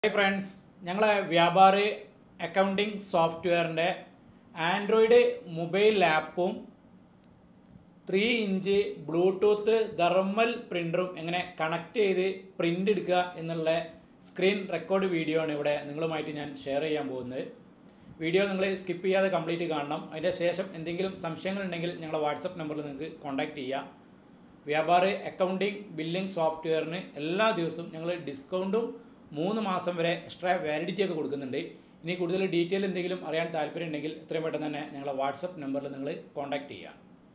hi friends ഞങ്ങളെ വ്യാപാരി അക്കൗണ്ടിങ് സോഫ്റ്റ്വെയറിൻ്റെ ആൻഡ്രോയിഡ് മൊബൈൽ ആപ്പും ത്രീ ഇഞ്ച് ബ്ലൂടൂത്ത് തെർമൽ പ്രിൻ്ററും എങ്ങനെ കണക്ട് ചെയ്ത് പ്രിൻ്റ് എടുക്കുക എന്നുള്ള സ്ക്രീൻ റെക്കോർഡ് വീഡിയോ ആണ് ഇവിടെ നിങ്ങളുമായിട്ട് ഞാൻ ഷെയർ ചെയ്യാൻ പോകുന്നത് വീഡിയോ നിങ്ങൾ സ്കിപ്പ് ചെയ്യാതെ കംപ്ലീറ്റ് കാണണം അതിൻ്റെ ശേഷം എന്തെങ്കിലും സംശയങ്ങളുണ്ടെങ്കിൽ ഞങ്ങളെ വാട്സപ്പ് നമ്പറിൽ നിങ്ങൾക്ക് കോൺടാക്റ്റ് ചെയ്യാം വ്യാപാരി അക്കൗണ്ടിങ് ബില്ലിംഗ് സോഫ്റ്റ്വെയറിന് എല്ലാ ദിവസവും ഞങ്ങൾ ഡിസ്കൗണ്ടും മൂന്ന് മാസം വരെ എക്സ്ട്രാ വാലിഡിറ്റി ഒക്കെ കൊടുക്കുന്നുണ്ട് ഇനി കൂടുതൽ ഡീറ്റെയിൽ എന്തെങ്കിലും അറിയാൻ താല്പര്യം ഉണ്ടെങ്കിൽ എത്രയും പെട്ടെന്ന് തന്നെ ഞങ്ങളെ വാട്സപ്പ് നമ്പറിൽ നിങ്ങൾ കോൺടാക്റ്റ് ചെയ്യുക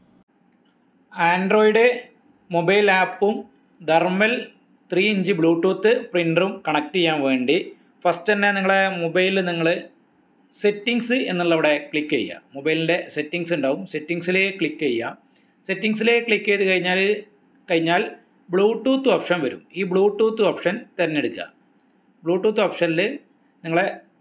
ആൻഡ്രോയിഡ് മൊബൈൽ ആപ്പും ധർമൽ ത്രീ ഇഞ്ച് ബ്ലൂടൂത്ത് പ്രിൻ്ററും കണക്ട് ചെയ്യാൻ വേണ്ടി ഫസ്റ്റ് തന്നെ നിങ്ങളെ മൊബൈലിൽ നിങ്ങൾ സെറ്റിങ്സ് എന്നുള്ള ഇവിടെ ക്ലിക്ക് ചെയ്യുക മൊബൈലിൻ്റെ സെറ്റിങ്സ് ഉണ്ടാവും സെറ്റിങ്സിൽ ക്ലിക്ക് ചെയ്യുക സെറ്റിങ്സിൽ ക്ലിക്ക് ചെയ്ത് കഴിഞ്ഞാൽ കഴിഞ്ഞാൽ ബ്ലൂടൂത്ത് ഓപ്ഷൻ വരും ഈ ബ്ലൂടൂത്ത് ഓപ്ഷൻ തിരഞ്ഞെടുക്കുക ബ്ലൂടൂത്ത് ഓപ്ഷനിൽ നിങ്ങളെ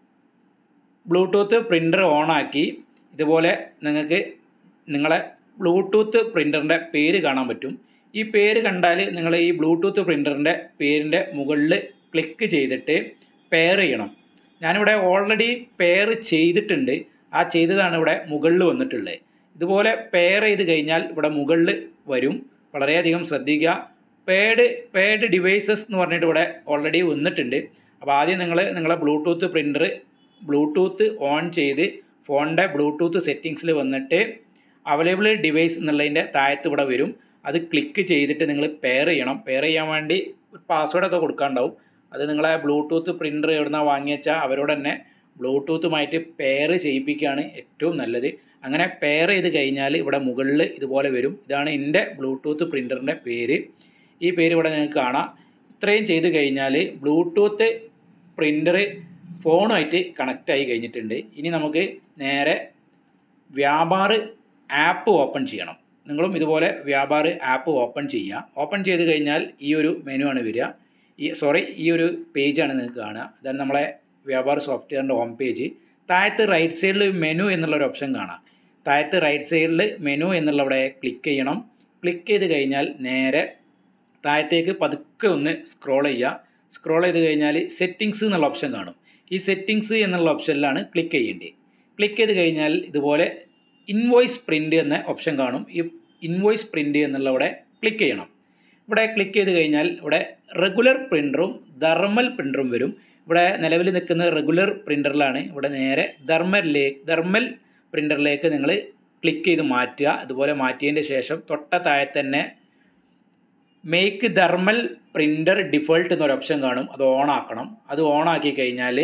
ബ്ലൂടൂത്ത് പ്രിൻ്റർ ഓണാക്കി ഇതുപോലെ നിങ്ങൾക്ക് നിങ്ങളെ ബ്ലൂടൂത്ത് പ്രിൻ്ററിൻ്റെ പേര് കാണാൻ പറ്റും ഈ പേര് കണ്ടാൽ നിങ്ങൾ ഈ ബ്ലൂടൂത്ത് പ്രിൻ്ററിൻ്റെ പേരിൻ്റെ മുകളിൽ ക്ലിക്ക് ചെയ്തിട്ട് പെയർ ചെയ്യണം ഞാനിവിടെ ഓൾറെഡി പെയർ ചെയ്തിട്ടുണ്ട് ആ ചെയ്തതാണ് ഇവിടെ മുകളിൽ വന്നിട്ടുള്ളത് ഇതുപോലെ പെയർ ചെയ്ത് കഴിഞ്ഞാൽ ഇവിടെ മുകളിൽ വരും വളരെയധികം ശ്രദ്ധിക്കുക പേഡ് പേഡ് ഡിവൈസസ് എന്ന് പറഞ്ഞിട്ട് ഇവിടെ ഓൾറെഡി വന്നിട്ടുണ്ട് അപ്പോൾ ആദ്യം നിങ്ങൾ നിങ്ങളെ ബ്ലൂടൂത്ത് പ്രിൻ്റർ ബ്ലൂടൂത്ത് ഓൺ ചെയ്ത് ഫോണിൻ്റെ ബ്ലൂടൂത്ത് സെറ്റിങ്സിൽ വന്നിട്ട് അവൈലബിൾ ഡിവൈസ് എന്നുള്ളതിൻ്റെ താഴത്ത് ഇവിടെ വരും അത് ക്ലിക്ക് ചെയ്തിട്ട് നിങ്ങൾ പെയർ ചെയ്യണം പെയർ ചെയ്യാൻ വേണ്ടി പാസ്വേഡൊക്കെ കൊടുക്കാണ്ടാവും അത് നിങ്ങളെ ബ്ലൂടൂത്ത് പ്രിൻ്റർ എവിടുന്നാണ് വാങ്ങിയെച്ചാൽ അവരോട് തന്നെ ബ്ലൂടൂത്തുമായിട്ട് പെയർ ചെയ്യിപ്പിക്കുകയാണ് ഏറ്റവും നല്ലത് അങ്ങനെ പെയർ ചെയ്ത് കഴിഞ്ഞാൽ ഇവിടെ മുകളിൽ ഇതുപോലെ വരും ഇതാണ് എൻ്റെ ബ്ലൂടൂത്ത് പ്രിൻ്ററിൻ്റെ പേര് ഈ പേര് ഇവിടെ നിങ്ങൾക്ക് കാണാം ഇത്രയും ചെയ്ത് കഴിഞ്ഞാൽ ബ്ലൂടൂത്ത് പ്രിൻ്റർ ഫോണുമായിട്ട് കണക്റ്റ് ആയി കഴിഞ്ഞിട്ടുണ്ട് ഇനി നമുക്ക് നേരെ വ്യാപാർ ആപ്പ് ഓപ്പൺ ചെയ്യണം നിങ്ങളും ഇതുപോലെ വ്യാപാർ ആപ്പ് ഓപ്പൺ ചെയ്യുക ഓപ്പൺ ചെയ്ത് കഴിഞ്ഞാൽ ഈ ഒരു മെനു ആണ് വരിക ഈ സോറി ഈ ഒരു പേജാണ് നിങ്ങൾക്ക് കാണുക അതാണ് നമ്മളെ വ്യാപാർ സോഫ്റ്റ്വെയറിൻ്റെ ഹോം പേജ് താഴത്ത് റൈറ്റ് സൈഡിൽ മെനു എന്നുള്ളൊരു ഓപ്ഷൻ കാണാം താഴത്ത് റൈറ്റ് സൈഡിൽ മെനു എന്നുള്ള അവിടെ ക്ലിക്ക് ചെയ്യണം ക്ലിക്ക് ചെയ്ത് കഴിഞ്ഞാൽ നേരെ താഴത്തേക്ക് പതുക്കെ ഒന്ന് സ്ക്രോൾ ചെയ്യുക സ്ക്രോൾ ചെയ്ത് കഴിഞ്ഞാൽ സെറ്റിങ്സ് എന്നുള്ള ഓപ്ഷൻ കാണും ഈ സെറ്റിങ്സ് എന്നുള്ള ഓപ്ഷനിലാണ് ക്ലിക്ക് ചെയ്യേണ്ടത് ക്ലിക്ക് ചെയ്ത് കഴിഞ്ഞാൽ ഇതുപോലെ ഇൻവോയ്സ് പ്രിൻ്റ് എന്ന ഓപ്ഷൻ കാണും ഈ ഇൻവോയ്സ് പ്രിൻ്റ് എന്നുള്ള അവിടെ ക്ലിക്ക് ചെയ്യണം ഇവിടെ ക്ലിക്ക് ചെയ്ത് കഴിഞ്ഞാൽ ഇവിടെ റെഗുലർ പ്രിൻ്ററും തെർമൽ പ്രിൻ്ററും വരും ഇവിടെ നിലവിൽ നിൽക്കുന്ന റെഗുലർ പ്രിൻ്ററിലാണ് ഇവിടെ നേരെ തെർമലിലേക്ക് തെർമൽ പ്രിൻ്ററിലേക്ക് നിങ്ങൾ ക്ലിക്ക് ചെയ്ത് മാറ്റുക അതുപോലെ മാറ്റിയതിൻ്റെ ശേഷം തൊട്ട താഴെ തന്നെ മേക്ക് തെർമൽ പ്രിൻ്റർ ഡിഫോൾട്ട് എന്നൊരു ഓപ്ഷൻ കാണും അത് ഓൺ ആക്കണം അത് ഓൺ ആക്കി കഴിഞ്ഞാൽ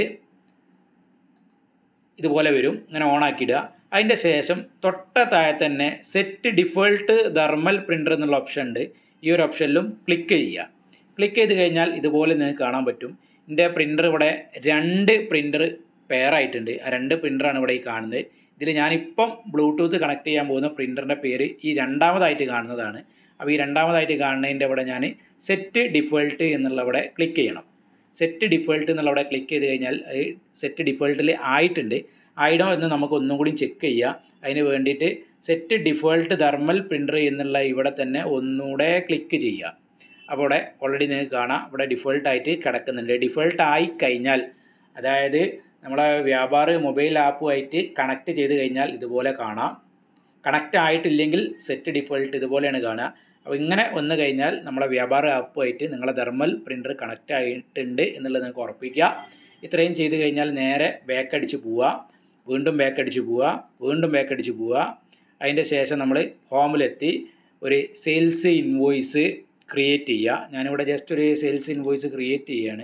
ഇതുപോലെ വരും ഇങ്ങനെ ഓൺ ആക്കിയിടുക അതിൻ്റെ ശേഷം തൊട്ട താഴെ തന്നെ സെറ്റ് ഡിഫോൾട്ട് തെർമൽ പ്രിൻ്റർ എന്നുള്ള ഓപ്ഷൻ ഉണ്ട് ഈ ഒരു ഓപ്ഷനിലും ക്ലിക്ക് ചെയ്യുക ക്ലിക്ക് ചെയ്ത് കഴിഞ്ഞാൽ ഇതുപോലെ നിങ്ങൾക്ക് കാണാൻ പറ്റും എൻ്റെ പ്രിൻ്റർ ഇവിടെ രണ്ട് പ്രിൻ്റർ പെയർ ആയിട്ടുണ്ട് ആ രണ്ട് പ്രിൻ്ററാണ് ഇവിടെ ഈ കാണുന്നത് ഇതിൽ ഞാനിപ്പം ബ്ലൂടൂത്ത് കണക്ട് ചെയ്യാൻ പോകുന്ന പ്രിൻ്ററിൻ്റെ പേര് ഈ രണ്ടാമതായിട്ട് കാണുന്നതാണ് അപ്പോൾ ഈ രണ്ടാമതായിട്ട് കാണുന്നതിൻ്റെ ഇവിടെ ഞാൻ സെറ്റ് ഡിഫോൾട്ട് എന്നുള്ള അവിടെ ക്ലിക്ക് ചെയ്യണം സെറ്റ് ഡിഫോൾട്ട് എന്നുള്ള അവിടെ ക്ലിക്ക് ചെയ്ത് കഴിഞ്ഞാൽ അത് സെറ്റ് ഡിഫോൾട്ടിൽ ആയിട്ടുണ്ട് ആയിടോ എന്ന് നമുക്ക് ഒന്നും കൂടി ചെക്ക് ചെയ്യുക അതിന് വേണ്ടിയിട്ട് സെറ്റ് ഡിഫോൾട്ട് തെർമൽ പ്രിൻ്റർ എന്നുള്ള ഇവിടെ തന്നെ ഒന്നുകൂടെ ക്ലിക്ക് ചെയ്യുക അപ്പോൾ ഇവിടെ ഓൾറെഡി നിങ്ങൾക്ക് കാണാം ഇവിടെ ഡിഫോൾട്ടായിട്ട് കിടക്കുന്നുണ്ട് ഡിഫോൾട്ട് ആയി കഴിഞ്ഞാൽ അതായത് നമ്മളെ വ്യാപാര മൊബൈൽ ആപ്പുമായിട്ട് കണക്ട് ചെയ്ത് കഴിഞ്ഞാൽ ഇതുപോലെ കാണാം കണക്റ്റ് ആയിട്ടില്ലെങ്കിൽ സെറ്റ് ഡിഫോൾട്ട് ഇതുപോലെയാണ് കാണുക അപ്പോൾ ഇങ്ങനെ വന്നു കഴിഞ്ഞാൽ നമ്മളെ വ്യാപാര ആപ്പുമായിട്ട് നിങ്ങളെ തെർമൽ പ്രിൻ്റർ കണക്റ്റ് ആയിട്ടുണ്ട് എന്നുള്ളത് നിങ്ങൾക്ക് ഉറപ്പിക്കുക ഇത്രയും ചെയ്ത് കഴിഞ്ഞാൽ നേരെ ബാക്ക് അടിച്ച് പോവുക വീണ്ടും ബാക്ക് അടിച്ച് പോവുക വീണ്ടും ബാക്ക് അടിച്ച് പോവുക അതിൻ്റെ ശേഷം നമ്മൾ ഹോമിലെത്തി ഒരു സെയിൽസ് ഇൻവോയ്സ് ക്രിയേറ്റ് ചെയ്യുക ഞാനിവിടെ ജസ്റ്റ് ഒരു സെയിൽസ് ഇൻവോയ്സ് ക്രിയേറ്റ് ചെയ്യുകയാണ്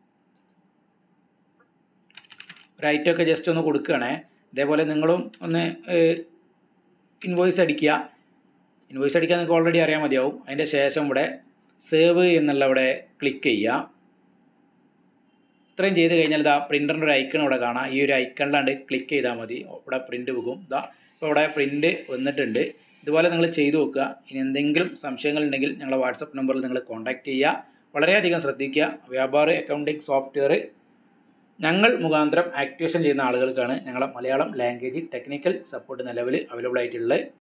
ഒരു ഐറ്റമൊക്കെ ജസ്റ്റ് ഒന്ന് കൊടുക്കുകയാണേ ഇതേപോലെ നിങ്ങളും ഒന്ന് ഇൻവോയ്സ് അടിക്കുക ഇൻവോയ്സ് അടിക്കാൻ നിങ്ങൾക്ക് ഓൾറെഡി അറിയാൻ മതിയാവും അതിൻ്റെ ശേഷം ഇവിടെ സേവ് എന്നുള്ള ഇവിടെ ക്ലിക്ക് ചെയ്യുക ഇത്രയും ചെയ്ത് കഴിഞ്ഞാൽ ഇതാ പ്രിൻ്ററിൻ്റെ ഒരു ഐക്കൺ ഇവിടെ കാണാം ഈ ഒരു ഐക്കണിലാണ്ട് ക്ലിക്ക് ചെയ്താൽ മതി ഇവിടെ പ്രിൻ്റ് പോകും ഇതാ ഇപ്പോൾ ഇവിടെ പ്രിൻ്റ് വന്നിട്ടുണ്ട് ഇതുപോലെ നിങ്ങൾ ചെയ്തു നോക്കുക ഇനി എന്തെങ്കിലും സംശയങ്ങളുണ്ടെങ്കിൽ ഞങ്ങളെ വാട്സപ്പ് നമ്പറിൽ നിങ്ങൾ കോൺടാക്റ്റ് ചെയ്യുക വളരെയധികം ശ്രദ്ധിക്കുക വ്യാപാര അക്കൗണ്ടിങ് സോഫ്റ്റ്വെയർ ഞങ്ങൾ മുഖാന്തരം ആക്ടിവേഷൻ ചെയ്യുന്ന ആളുകൾക്കാണ് ഞങ്ങളെ മലയാളം ലാംഗ്വേജ് ടെക്നിക്കൽ സപ്പോർട്ട് നിലവിൽ അവൈലബിൾ ആയിട്ടുള്ളത്